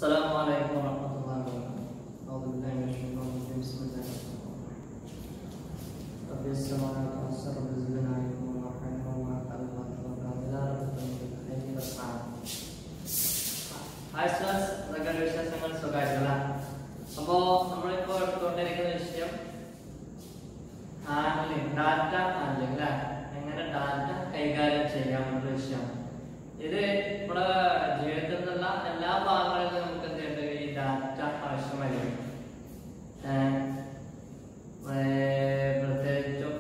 السلام عليكم ورحمة الله وبركاته أعوذ بالله من الشيطان الرجيم بسم الله الرحمن الرحيم رب السماوات والأرض رب زدنا علما وحيا وما خلق الله إلى رب الخير والسعادة hi students എന്തൊക്കെയാണ് വിശേഷങ്ങൾ സുഖമായിട്ടുള്ള അപ്പോൾ നമ്മളിപ്പോൾ എടുത്തുകൊണ്ടിരിക്കുന്ന വിഷയം ഹാൻഡ്ലിംഗ് ഡാറ്റ ഹാൻഡ്ലിംഗ് അല്ലേ എങ്ങനെ ഡാറ്റ കൈകാര്യം ചെയ്യാം എന്നുള്ള വിഷയമാണ് ഇത് നമ്മുടെ ജീവിതത്തിൽ നിന്നുള്ള എല്ലാ ഭാഗങ്ങളിലും നമുക്ക് എന്ത് ചെയ്യേണ്ടത് ഈ ഡാറ്റ ആവശ്യമായിരിക്കും ഏഹ് ഏഹ് പ്രത്യേകിച്ചും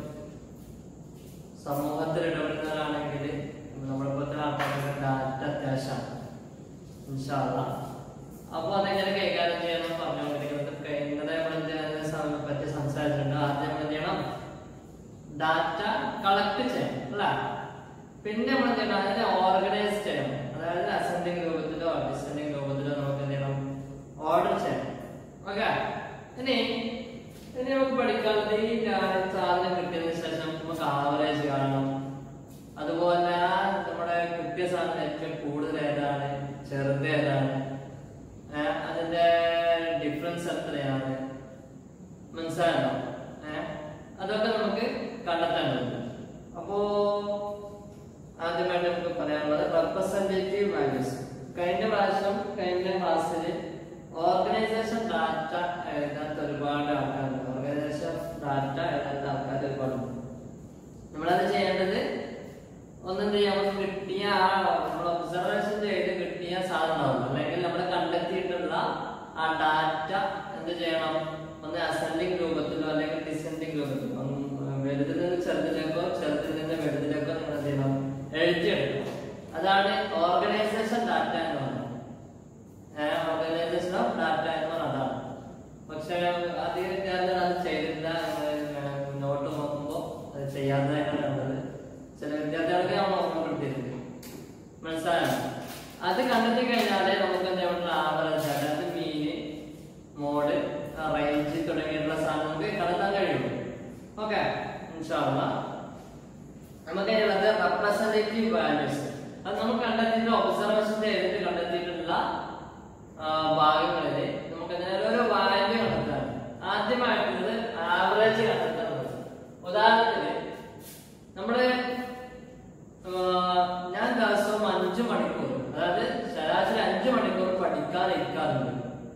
സമൂഹത്തിൽ ഇടപെടുന്നവരാണെങ്കിൽ നമ്മളിപ്പോഴത്തെ ആൾക്കാർക്ക് ഡാറ്റ അത്യാവശ്യമാണ് ഇൻഷാല്ല അപ്പൊ അതെങ്ങനെ കൈകാര്യം ചെയ്യണം പറഞ്ഞുകൊണ്ടിരിക്കുന്നത് ഇന്നലെ നമ്മൾ ഇതിനെ സം- പറ്റി സംസാരിച്ചിട്ടുണ്ട് ആദ്യം നമ്മൾ എന്ത് ചെയ്യണം ഡാറ്റ കളക്ട് ചെയ്യണം അല്ല പിന്നെ നമ്മൾ എന്ത് ചെയ്യണം അതിനെ ഓർഗനൈസ് ചെയ്യണം അതായത് അസെൻഡിങ് രൂപത്തിലോ ഡിസെൻഡിങ് രൂപത്തിലോ നമുക്ക് എന്ത് ചെയ്യണം ഓർഡർ ചെയ്യണം ഓക്കെ ഇനി ഇനി നമുക്ക് പഠിക്കാനുള്ളത് ഈ ഡാ- സാധനം കിട്ടിയതിന് ശേഷം നമുക്ക് ആവറേജ് കാണണം അതുപോലെ നമ്മുടെ കിട്ടിയ സാധനം ഏറ്റവും കൂടുതൽ ഏതാണ് ചെറുത് ഏതാണ് ഏഹ് അതിന്റെ ഡിഫറൻസ് എത്രയാണ് മനസ്സിലായോ ഏഹ് അതൊക്കെ നമുക്ക് കണ്ടെത്തേണ്ടതുണ്ട് അപ്പോ ആദ്യമായിട്ട് നമുക്ക് പറയാനുള്ളത് റെപ്രസെന്റേറ്റീവ് വാല്യൂസ് കഴിഞ്ഞ പ്രാവശ്യം കഴിഞ്ഞ ക്ലാസ്സിൽ ഓർഗനൈസേഷൻ ഡാറ്റ എഴുതാത്ത ഒരുപാട് ആൾക്കാരുണ്ട് ഓർഗനൈസേഷൻ ഡാറ്റ എഴുതാത്ത ആൾക്കാർ ഒരുപാടുണ്ട് നമ്മളത് ചെയ്യേണ്ടത് ഒന്നെന്ത് ചെയ്യാം നമുക്ക് കിട്ടിയ ആ നമ്മൾ ഒബ്സർവേഷൻ ചെയ്ത് കിട്ടിയ സാധനമാകും അല്ലെങ്കിൽ നമ്മൾ കണ്ടെത്തിയിട്ടുള്ള ആ ഡാറ്റ എന്ത് ചെയ്യണം ഒന്ന് അസെൻഡിങ് രൂപത്തിലോ അല്ലെങ്കിൽ ഡിസെൻഡിങ് രൂപത്തിലോ ഒന്ന് വലുതിൽ നിന്ന് ചെറുതിലേക്കോ ചെറുതിൽ നിന്ന് വലുതിലേക്കോ നിങ്ങൾ എന്ത് ചെയ്യണം എഴുതിയെടുക്കണം അതാണ് ഓർഗനൈസേഷൻ ഡാറ്റ എന്ന് പറയുന്നത് ഓർഗനൈസേഷൻ ഓഫ് ഡാറ്റ എന്ന് പറയുന്നത് അതാണ് പക്ഷെ അധികം വിദ്യാർത്ഥികൾ അത് ചെയ്തില്ല എന്ന് നോട്ട് നോക്കുമ്പോൾ അത് ചെയ്യാത്തതായിട്ടാണ് കണ്ടത് ചില വിദ്യാർത്ഥികൾക്ക് നമ്മൾ ഓർമ്മ കിട്ടിയിട്ടുണ്ട് മനസ്സിലായോ അത് കണ്ടെത്തി കഴിഞ്ഞാലേ നമുക്ക് എന്താ പറയുക ആവറേജ് അതായത് മീന് മോഡ് റേഞ്ച് തുടങ്ങിയിട്ടുള്ള സാധനം നമുക്ക് കണ്ടെത്താൻ കഴിയുള്ളൂ ഓക്കെ ഇൻഷാല്ല നമുക്ക് ഉള്ളത് റെപ്രസെന്റേറ്റീവ് വാല്യൂസ് അത് നമുക്ക് കണ്ടെത്തിയിട്ടുള്ള ഒബ്സർവേഷൻ ചെയ്തിട്ട് കണ്ടെത്തിയിട്ടുള്ള ആ, ഭാഗങ്ങളില് നമുക്ക് അതിനെ ഓരോ വാല്യൂ കണ്ടെത്താൻ ആദ്യമായിട്ടുള്ളത് ആവറേജ് കണ്ടെത്താനുള്ളത് ഉദാഹരണത്തിന് നമ്മള് ആ, ഞാൻ ദിവസവും അഞ്ചു മണിക്കൂർ അതായത് ശരാശരി അഞ്ചു മണിക്കൂർ പഠിക്കാതെ ഇരിക്കാറുണ്ട്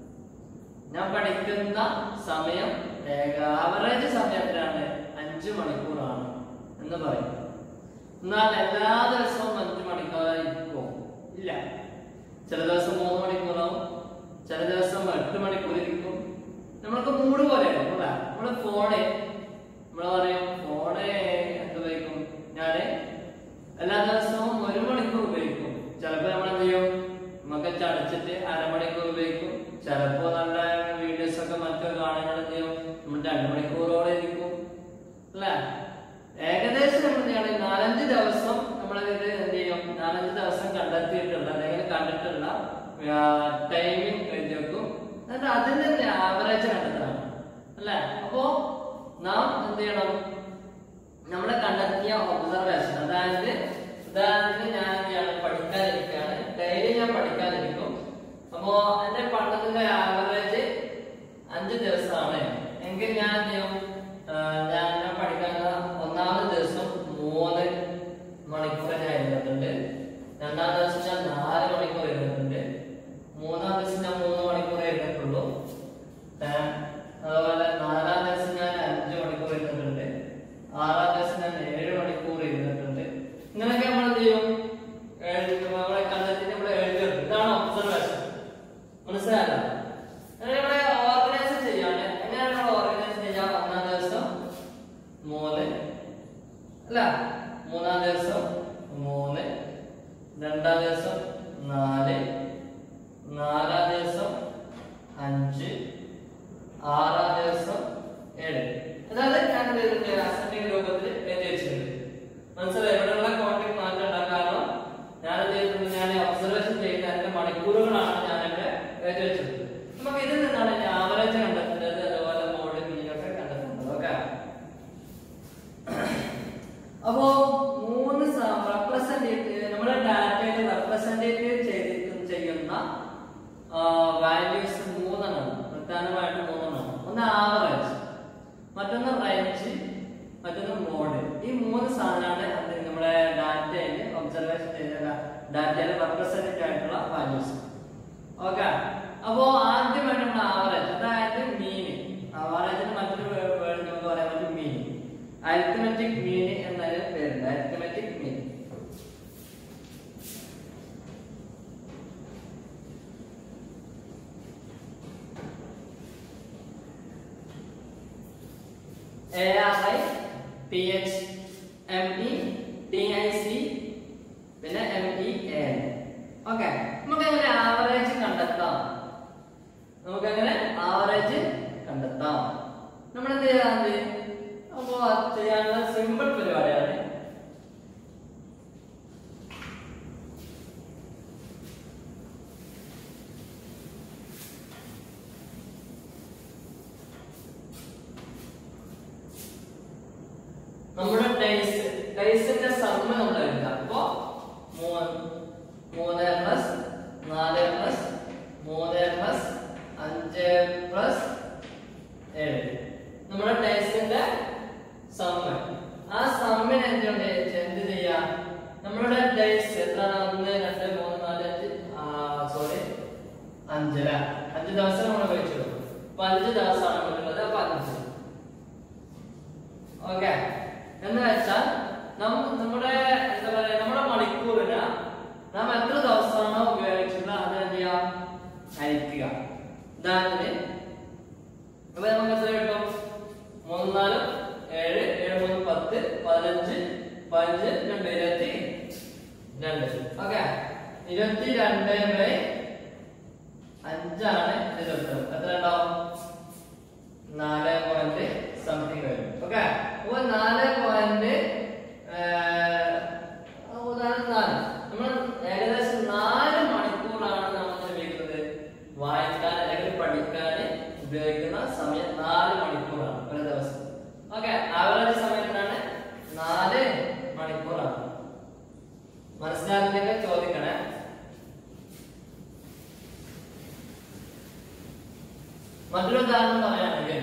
ഞാൻ പഠിക്കുന്ന സമയം ആവറേജ് സമയം എത്രയാണ് അഞ്ചു മണിക്കൂറാണ് എന്ന് പറയും എന്നാൽ എല്ലാ ദിവസവും അഞ്ചു മണിക്കൂർ ഇരിക്കുമോ ഇല്ല ചില ദിവസം മൂന്ന് മണിക്കൂറാവും ചില ദിവസം എട്ട് മണിക്കൂർ ഇരിക്കും നമ്മൾക്ക് മൂഡ് പോലെയാണ് അല്ലേ നമ്മള് ഫോണ് നമ്മള് പറയും ഫോണ് എന്ത് ഉപയോഗിക്കും ഞാന് എല്ലാ ദിവസവും ഒരു മണിക്കൂർ ഉപയോഗിക്കും ചിലപ്പോ നമ്മൾ എന്ത് ചെയ്യും നമുക്ക് ചടച്ചിട്ട് അരമണിക്കൂർ ഉപയോഗിക്കും ചിലപ്പോ നല്ല വീഡിയോസ് ഒക്കെ മറ്റോ കാണുന്നത് എന്ത് ചെയ്യും നമ്മൾ രണ്ടു മണിക്കൂറോടെ ഇരിക്കും അല്ലേ ഏകദേശം നമ്മൾ എന്ത് ചെയ്യണം നാലഞ്ച് ദിവസം നമ്മൾ ഇത് എന്ത് ചെയ്യും നാലഞ്ച് ദിവസം കണ്ടെത്തിയിട്ടുള്ള അല്ലെങ്കിൽ കണ്ടിട്ടുള്ള ടൈമിംഗ് എഴുതി വെക്കും എന്നിട്ട് അതിന്റെ ആവറേജ് കണ്ടെത്തണം അല്ലേ അപ്പോ നാം എന്ത് ചെയ്യണം നമ്മൾ കണ്ടെത്തിയ ഒബ്സർവേഷൻ അതായത് ഉദാഹരണത്തിന് ഞാൻ എന്ത് ചെയ്യാണ് പഠിക്കാനിരിക്കുകയാണ് ഡെയിലി ഞാൻ പഠിക്കാനിരിക്കും അപ്പോ എന്റെ പഠനത്തിന്റെ ആവറേജ് അഞ്ച് ദിവസമാണ് എങ്കിൽ ഞാൻ എന്ത് ചെയ്യും ആ, ഞാൻ ഞാൻ പഠിക്കുന്ന ഒന്നാമത്തെ ദിവസം മൂന്ന് മണിക്കൂർ ഞാൻ ഇരുന്നിട്ടുണ്ട് രണ്ടാം ദിവസം ഞാൻ നാല് മണിക്കൂർ ഇരുന്നിട്ടുണ്ട് മൂന്നാം ദിവസം ഞാൻ മൂന്ന് മണിക്കൂർ ഇരുന്നിട്ടുള്ളൂ ഏ, അതുപോലെ നാലാം ദിവസം ഞാൻ അഞ്ച് മണിക്കൂർ ഇരുന്നിട്ടുണ്ട് ആറാം ദിവസം ഞാൻ ഏഴ് മണിക്കൂർ ഇരുന്നിട്ടുണ്ട് ഇങ്ങനെയൊക്കെ നമ്മൾ എന്ത് ചെയ്യും എഴുതി നമ്മളെ കണ്ടെത്തി നമ്മൾ എഴുതി വെക്കും. ഇതാണ് ഒബ്സർവേഷൻ മനസ്സിലായല്ലോ അങ്ങനെ നമ്മളെ ഓർഗനൈസ് ചെയ്യാണ് എങ്ങനെയാണ് നമ്മൾ ഓർഗനൈസ് ചെയ്യാം ഒന്നാം ദിവസം മൂന്ന് അല്ല മൂന്നാം ദിവസം മൂന്ന് രണ്ടാം ദിവസം നാല് നാലാം ദിവസം അഞ്ച് ആറാം ദിവസം ഏഴ് അതായത് ഞാൻ ഇതിന്റെ അസെൻഡിങ് രൂപത്തിൽ എഴുതി വെച്ചിട്ടുണ്ട് മനസ്സിലായി ഇവിടെയുള്ള കോൺടാക്ട് മാറ്റണ്ട കാരണം ഞാൻ എന്ത് ചെയ്തിട്ടുണ്ട് ഞാൻ ഒബ്സർവേഷൻ ചെയ്യുന്ന അതിന്റെ മണിക്കൂറുകളാണ് ഞാൻ ഇവിടെ എഴുതി വെച്ചത് നമുക്ക് ഇതിൽ നിന്നാണ് ഞാൻ ആവറേജ് കണ്ടെത്തുന്നത് അതുപോലെ മോഡ് മീനൊക്കെ കണ്ടെത്തുന്നത് ഓക്കെ അപ്പോ മൂന്ന് റെപ്രസെന്റേറ്റീവ് നമ്മുടെ ഡാറ്റയിൽ റെപ്രസെന്റേറ്റീവ് ചെയ്തിട്ട് ചെയ്യുന്ന പ്രധാനമായിട്ടും മൂന്നെണ്ണം ഒന്ന് ആവറേജ് മറ്റൊന്ന് റേഞ്ച് മറ്റൊന്ന് മോഡ് ഈ മൂന്ന് സാധനമാണ് അത് നമ്മുടെ ഡാറ്റയിൽ ഒബ്സർവേഷൻ ചെയ്ത ഡാറ്റയിൽ റെപ്രസെന്റേറ്റീവ് ആയിട്ടുള്ള വാല്യൂസ് ഓക്കെ അപ്പോ ആദ്യമായിട്ട് നമ്മൾ ആവറേജ് അതായത് മീൻ ആവറേജിന് മറ്റൊരു വേർഡ് നമുക്ക് പറയാൻ പറ്റും മീൻ അരിത്തമെറ്റിക് മീൻ എന്നൊരു പേരുണ്ട് arithmetic mean A R I T H M E T I C പിന്നെ എം ഇ എ ഓക്കെ നമുക്ക് എങ്ങനെ ആവറേജ് കണ്ടെത്താം നമുക്ക് എങ്ങനെ ആവറേജ് കണ്ടെത്താം നമ്മൾ എന്ത് ചെയ്യാറുണ്ട് അപ്പോ അത് ചെയ്യാനുള്ള സിമ്പിൾ പരിപാടിയാണ് നമ്മുടെ ഡേയ്സ് ഡേയ്സിന്റെ സമ്മ നമ്മൾ എഴുതാം അപ്പോ മൂന്ന് മൂന്ന് പ്ലസ് നാല് പ്ലസ് മൂന്ന് പ്ലസ് അഞ്ച് പ്ലസ് ഏഴ് നമ്മുടെ ഡേയ്സിന്റെ സമ്മ ആ സമ്മിന് എന്തുണ്ട് എന്ത് ചെയ്യാം നമ്മളുടെ ഡേയ്സ് എത്രയാണ് ഒന്ന് രണ്ട് മൂന്ന് നാല് അഞ്ച് സോറി അഞ്ചര അഞ്ച് ദിവസം നമ്മൾ കഴിച്ചു അപ്പൊ അഞ്ച് ദിവസമാണ് നമ്മളുള്ളത് അപ്പൊ അഞ്ച് ഓക്കെ എന്ന് വെച്ചാൽ നം- നമ്മുടെ എന്താ പറയാ നമ്മുടെ മണിക്കൂറിന് നാം എത്ര ദിവസമാണോ ഉപയോഗിച്ചത് അത് എന്ത് ചെയ്യാം അയക്കുക ഉദാഹരണത്തിന് അപ്പൊ നമുക്ക് എത്ര കിട്ടും മൂന്ന് നാല് ഏഴ് ഏഴ് മൂന്ന് പത്ത് പതിനഞ്ച് പതിനഞ്ച് രണ്ട് ഇരുപത്തി രണ്ട് ഓക്കെ ഇരുപത്തി രണ്ട് ബൈ അഞ്ചാണ് ഇതിന്റെ ഉത്തരം എത്ര ഉണ്ടാവും നാല് പോയിന്റ് സംതിങ് വരും ഓക്കെ അപ്പൊ നാല് പോയിന്റ് ഉദാഹരണം നാല് നമ്മൾ ഏകദേശം നാല് മണിക്കൂറാണ് നമ്മൾ ഉപയോഗിക്കുന്നത് വായിക്കാൻ അല്ലെങ്കിൽ പഠിക്കാൻ ഉപയോഗിക്കുന്ന സമയം നാല് മണിക്കൂറാണ് ഒരു ദിവസം ഓക്കെ ആവറേജ് സമയത്തിനാണ് നാല് മണിക്കൂറാണ് മനസ്സിലാകുന്നെങ്കിൽ ചോദിക്കണേ മറ്റൊരു ഉദാഹരണം പറയുകയാണെങ്കിൽ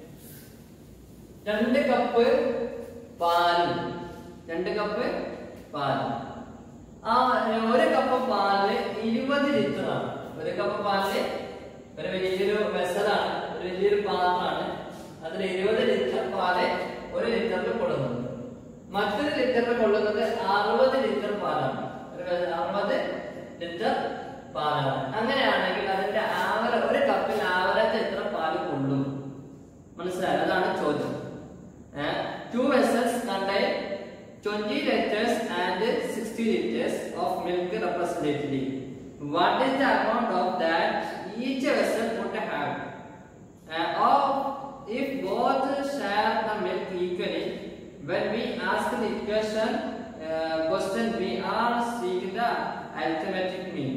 രണ്ട് കപ്പ് പാൽ രണ്ട് കപ്പ് പാൽ ആ ഒരു കപ്പ് പാലില് ഇരുപത് ലിറ്റർ ആണ് ഒരു കപ്പ് പാലില് ഒരു വലിയൊരു വെസലാണ് ഒരു വലിയൊരു പാത്രമാണ് അതിൽ ഇരുപത് ലിറ്റർ പാല് ഒരു ലിറ്ററിൽ കൊള്ളുന്നുണ്ട് മറ്റൊരു ലിറ്ററിൽ കൊള്ളുന്നത് അറുപത് ലിറ്റർ പാലാണ് ഒരു വെ- അറുപത് ലിറ്റർ പാലാണ് അങ്ങനെയാണെങ്കിൽ അതിന്റെ ആവറേജ് ഒരു കപ്പിൽ ആവറേജ് എത്ര പാല് കൊള്ളും മനസ്സിലായോ അതാണ് ചോദ്യം two vessels contain 20 liters and 60 liters of milk representatively. What is the amount of that each vessel would have? Uh, or if both share the milk equally, when we ask the equation uh, question, we are seeking the arithmetic mean.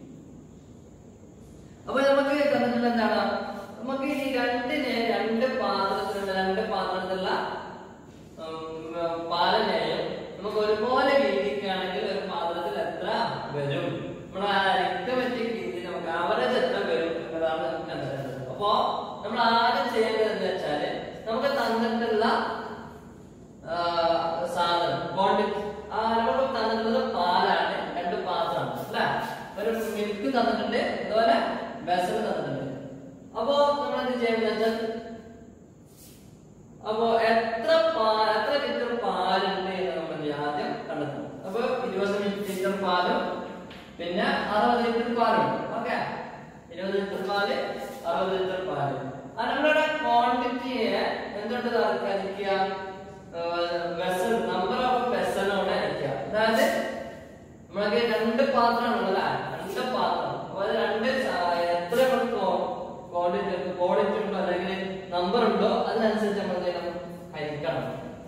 അപ്പൊ നമുക്ക് തന്നിട്ടുള്ള എന്താണ് നമുക്ക് ഈ രണ്ടിനെ രണ്ട് പാത്രത്തിലുള്ള രണ്ട് പാത്രത്തിലുള്ള ഉം, പാലിനെയും നമുക്ക് ഒരുപോലെ വീതിക്കുകയാണെങ്കിൽ ഒരു പാത്രത്തിൽ എത്ര വരും നമ്മുടെ അരിത്തമെറ്റിക് രീതി നമുക്ക് ആവറേജ് എത്ര വരും എന്നതാണ് നമുക്ക് കണ്ടെത്തേണ്ടത് അപ്പോ നമ്മൾ ആദ്യം ചെയ്യേണ്ടത് എന്ന് വെച്ചാല് നമുക്ക് തന്നിട്ടുള്ള ആ, സാധനം ക്വാണ്ടിറ്റി ആ നമുക്ക് തന്നിട്ടുള്ളത് പാലാണ് രണ്ട് പാത്രമാണ് അല്ലെ ഒരു മിൽക്ക് തന്നിട്ടുണ്ട് അതുപോലെ വെസൽ തന്നിട്ടുണ്ട് അപ്പോ നമ്മൾ എന്ത് ചെയ്യുന്നത് വെച്ചാൽ അപ്പോ എത്ര പാൽ എത്ര ലിറ്റർ പാലുണ്ട് എന്ന് നമ്മൾ ആദ്യം കണ്ടെത്തണം അപ്പൊ ഇരുപത് ലിറ്റർ പാലും പിന്നെ അറുപത് ലിറ്റർ പാലും ഓക്കെ ഇരുപത് ലിറ്റർ പാല് അറുപത് ലിറ്റർ പാല് ആ നമ്മളുടെ ക്വാണ്ടിറ്റിയെ എന്തുകൊണ്ട് ഹരിക്കുക വെസൽ നമ്പർ ഓഫ് വെസലോടെ ഹരിക്കുക അതായത് നമ്മളൊക്കെ രണ്ട് പാത്രമാണുള്ള രണ്ട് പാത്രം അപ്പൊ അത് രണ്ട് സ- എത്ര ക്വാണ്ടിറ്റി ക്വാളിറ്റി ഉണ്ടോ അല്ലെങ്കിൽ നമ്പർ ഉണ്ടോ അതിനനുസരിച്ച് നമ്മൾ എന്ത് ചെയ്യണം ഹരിക്കണം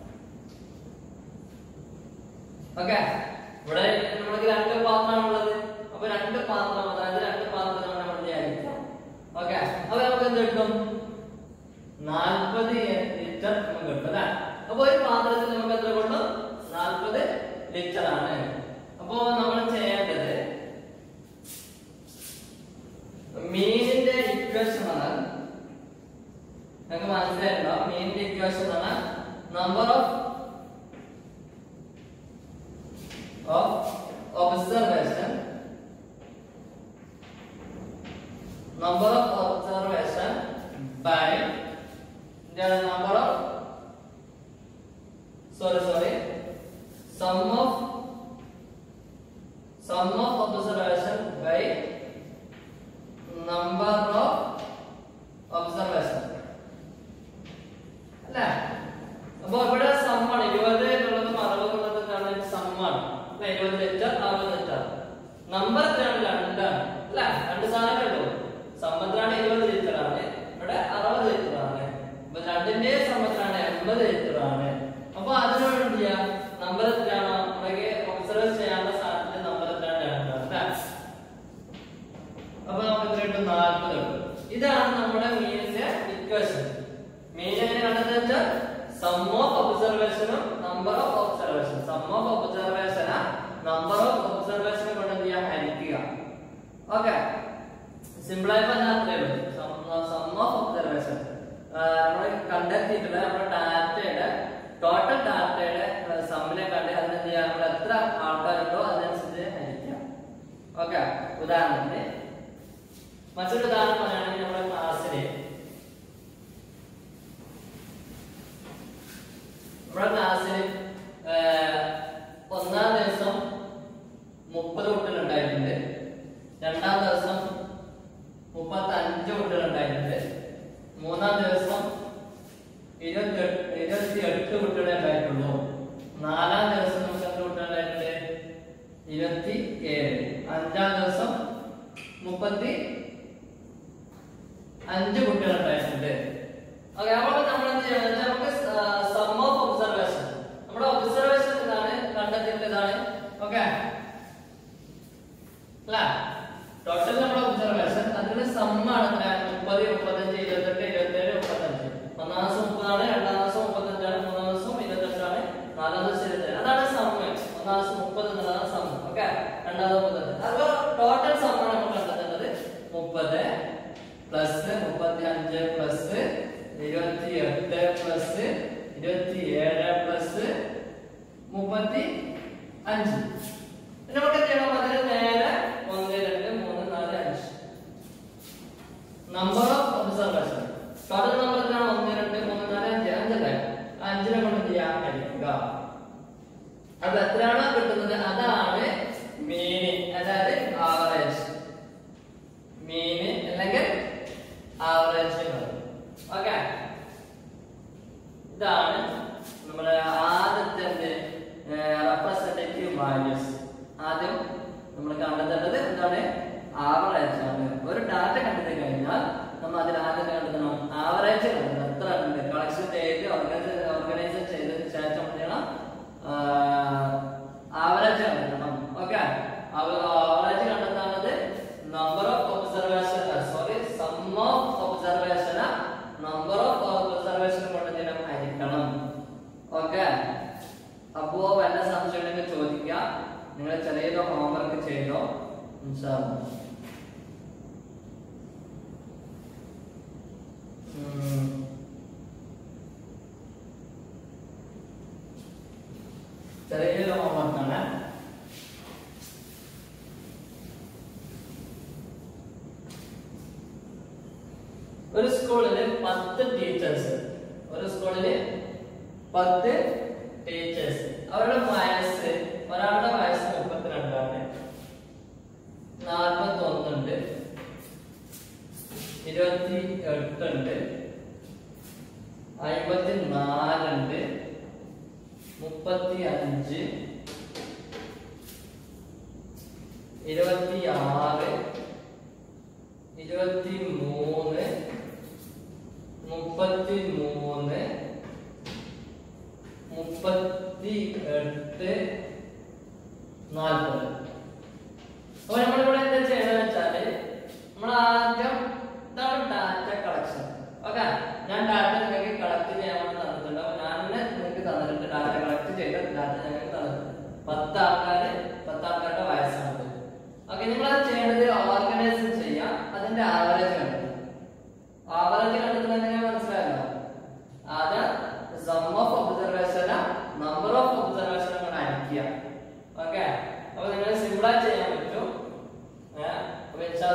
ഓക്കെ ഇവിടെ നമ്മൾക്ക് രണ്ട് പാത്രമാണുള്ളത് അപ്പൊ രണ്ട് പാത്രം അതായത് രണ്ട് പാത്രം നമ്മൾ ഹരിക്കാം ഓക്കെ അപ്പൊ നമുക്ക് എന്ത് കിട്ടും നാൽപ്പത് ലിറ്റർ നമുക്ക് കിട്ടും അല്ലേ അപ്പൊ ഒരു പാത്രത്തിൽ നമുക്ക് എത്ര കൊള്ളും നാൽപ്പത് ലിറ്റർ ആണ് അപ്പോ നമ്മൾ ചെയ്യേണ്ടത് മീനിന്റെ ഇക്വേഷൻ ആണ് നിങ്ങൾക്ക് മനസ്സിലായിട്ടുണ്ടോ മീനിന്റെ ഇക്വേഷൻ എന്നാണ് number of of observation number of observation by the number of sorry sorry sum of sum of observation by number of observation അല്ല അപ്പൊ ഇവിടെ സമ്മാണ് ഇരുപത് എന്നുള്ളതും അറുപത് എന്നുള്ളതും എന്താണ് സമ്മാണ് അല്ല ഇരുപത് ലിറ്റർ അറുപത് ലിറ്റർ നമ്പർ എത്രയാണ് രണ്ടാണ് അല്ല രണ്ട് സാധനങ്ങളുണ്ടോ സമ്മത്രാണ് ഇരുപത് ലിറ്റർ ആണ് ഇവിടെ അറുപത് ലിറ്റർ ആണ് അപ്പൊ രണ്ടിന്റെ സമ്മത്രാണ് എൺപത് ലിറ്റർ ആണ് അപ്പൊ അതിനോട് എന്ത് ചെയ്യാം നമ്പർ എത്രയാണോ നമ്മുടെ ഒബ്സർവ് ചെയ്യാനുള്ള സാധനത്തിന്റെ നമ്പർ എത്രയാണ് രണ്ടാണ് അല്ലേ അപ്പൊ നമുക്ക് എത്ര കിട്ടും നാൽപ്പത് കിട്ടും ഇതാണ് നമ്മുടെ മീനിന്റെ ഇക്വേഷൻ മീൻ എങ്ങനെ കണ്ടെത്തുക വെച്ചാൽ സം ഓഫ് ഒബ്സർവേഷനും number of observation sum of observation number of observation കൊണ്ട് എന്ത് ചെയ്യാം ഹരിക്കുക ഓക്കെ സിമ്പിൾ ആയി പറഞ്ഞാൽ അത്രേ ഉള്ളൂ സം ഓഫ് ഒബ്സർവേഷൻ നമ്മൾ കണ്ടെത്തിയിട്ടുള്ള നമ്മുടെ ഡാറ്റയുടെ ടോട്ടൽ ഡാറ്റയുടെ സമ്മിനെ കണ്ട് അതിന് എന്ത് ചെയ്യാം നമ്മൾ എത്ര ആൾക്കാരുണ്ടോ അതിനനുസരിച്ച് ഹരിക്കാം ഓക്കെ ഉദാഹരണത്തിന് മറ്റൊരു ഉദാഹരണം പറയുകയാണെങ്കിൽ നമ്മുടെ ക്ലാസ്സില് നമ്മുടെ ക്ലാസ്സിൽ ഒന്നാം ദിവസം മുപ്പത് കുട്ടികൾ ഉണ്ടായിട്ടുണ്ട് രണ്ടാം ദിവസം മുപ്പത്തി അഞ്ച് കുട്ടികൾ ഉണ്ടായിട്ടുണ്ട് മൂന്നാം ദിവസം ഇരുപത്തി ഇരുപത്തി എട്ട് കുട്ടികളെ ഉണ്ടായിട്ടുള്ളൂ നാലാം ദിവസം നമുക്ക് എത്ര കുട്ടികൾ ഉണ്ടായിട്ടുണ്ട് ഇരുപത്തി ഏഴ് അഞ്ചാം ദിവസം മുപ്പത്തി അഞ്ച് കുട്ടികൾ ഉണ്ടായിട്ടുണ്ട് ഓക്കെ അപ്പോൾ നമ്മൾ എന്ത് ചെയ്യണം എന്ന് വെച്ചാൽ നമുക്ക് സം ഓഫ് ഒബ്സർവേഷൻ നമ്മുടെ ഒബ്സർവേഷൻ എന്താണ് കണ്ടെത്തിയിട്ടതാണ് ഓക്കെ അല്ല ടോട്ടൽ നമ്മുടെ ഒബ്സർവേഷൻ അതിന് സമ്മാണ് മുപ്പത് മുപ്പത്തഞ്ച് ഇരുപത്തെട്ട് ഇരുപത്തേഴ് മുപ്പത്തഞ്ച് ഒന്നാം ദിവസം മുപ്പതാണ് രണ്ടാം ദിവസം മുപ്പത്തഞ്ചാണ് മൂന്നാം ദിവസം ഇരുപത്തെട്ടാണ് നാലാം ദിവസം ഇരുപത്തേഴ് അതാണ് സമ്മ് ഒന്നാം ദിവസം മുപ്പത് എന്നുള്ളതാണ് സമ്മ് ഓക്കെ രണ്ടാം ദിവസം മുപ്പത്തഞ്ച് അപ്പോൾ ടോട്ടൽ സമ്മാണ് നമ്മൾ കണ്ടെത്തേണ്ടത് മുപ്പത് പ്ലസ് മുപ്പത്തി അഞ്ച് പ്ലസ് ഇരുപത്തി എട്ട് പ്ലസ് ഇരുപത്തി ഏഴ് പ്ലസ് മുപ്പത്തി അഞ്ച് പിന്നെ നമുക്ക് എന്ത് ചെയ്യണം അതിന് നേരെ ഒന്ന് രണ്ട് മൂന്ന് നാല് അഞ്ച് number of observation total number എത്രയാണ് ഒന്ന് രണ്ട് മൂന്ന് നാല് അഞ്ച് അഞ്ചല്ലേ അഞ്ചിനെ കൊണ്ട് എന്ത് ചെയ്യാൻ കഴിയുക അപ്പൊ എത്രയാണോ കിട്ടുന്നത് അതാണ് മീന് അതായത് ആവറേജ് മീന് അല്ലെങ്കിൽ ആവറേജ് ഓക്കെ ഇതാണ് നമ്മുടെ ആദ്യത്തെ റെപ്രസെന്റേറ്റീവ് വാല്യൂസ് ആദ്യം നമ്മൾ കണ്ടെത്തേണ്ടത് എന്താണ് ആവറേജ് ആണ് ഒരു ഡാറ്റ കണ്ടെത്തി കഴിഞ്ഞാൽ നമ്മൾ അതിൽ ആദ്യം കണ്ടെത്തണം ആവറേജ് കണ്ടെത്തണം എത്ര ഉണ്ട് കളക്ഷൻ ചെയ്ത് ഓർഗനൈസ് ഓർഗനൈസ് ചെയ്തതിന് ശേഷം എന്ത് ചെയ്യണം ആവറേജ് കണ്ടെത്തണം ഓക്കെ ആവറേജ് കണ്ടെത്താനത് number of observation sorry sum of observation number of observation കൊണ്ട് ദിനം ഹരിക്കണം ഓക്കെ അപ്പോ വല്ല സംശയം ഉണ്ടെങ്കിൽ ചോദിക്കാം നിങ്ങൾ ചെറിയ ഹോംവർക്ക് ചെയ്തോ ഇൻഷാ അല്ലാ. ഉം. ചെറിയൊരു ഹോംവർക്കാണ് ഒരു സ്കൂളില് പത്ത് ടീച്ചേഴ്സ് ഒരു സ്കൂളില് പത്ത് ടീച്ചേഴ്സ് അവരുടെ വയസ്സ് ഒരാളുടെ വയസ്സ് മുപ്പത്തിരണ്ടാണ് നാൽപ്പത്തി ഒന്നുണ്ട് ഇരുപത്തി എട്ടുണ്ട് അമ്പത്തി നാലുണ്ട് മുപ്പത്തി അഞ്ച് ഇരുപത്തി ആറ് ഇരുപത്തി മൂന്ന് മുപ്പത്തി മൂന്ന് മുപ്പത്തി എട്ട് നാൽപ്പത് അപ്പൊ നമ്മളിവിടെ എന്താ ചെയ്യണമെന്ന് വെച്ചാല് നമ്മൾ ആദ്യം ഇതാണ് ഡാറ്റ കളക്ഷൻ ഓക്കെ ഞാൻ ഡാറ്റ നിങ്ങൾക്ക് കളക്ട് ചെയ്യാൻ വേണ്ടി തന്നിട്ടുണ്ട് അപ്പൊ ഞാൻ തന്നെ നിങ്ങൾക്ക് തന്നിട്ടുണ്ട് ഡാറ്റ കളക്ട് ചെയ്ത ഡാറ്റ ഞങ്ങൾക്ക് തന്നിട്ടുണ്ട് പത്ത് ആൾക്കാര് പത്ത് ആൾക്കാരുടെ വയസ്സാണ് ഓക്കെ നിങ്ങളത് ചെയ്യേണ്ടത് ഓർഗനൈസ് ചെയ്യാം അതിന്റെ ആവറേജ് കണ്ടെത്തും ആവറേജ് കണ്ടെത്തുന്നത് എങ്ങനെയാ മനസ്സിലായല്ലോ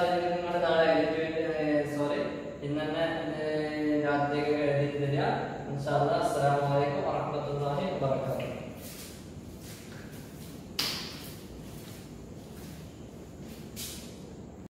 നിങ്ങളുടെ നാളെ എഴുതി സോറി ഇന്ന് തന്നെ രാത്രിയൊക്കെ എഴുതി തരിക ഇൻഷാ അല്ലാ അസ്സലാമു അലൈക്കും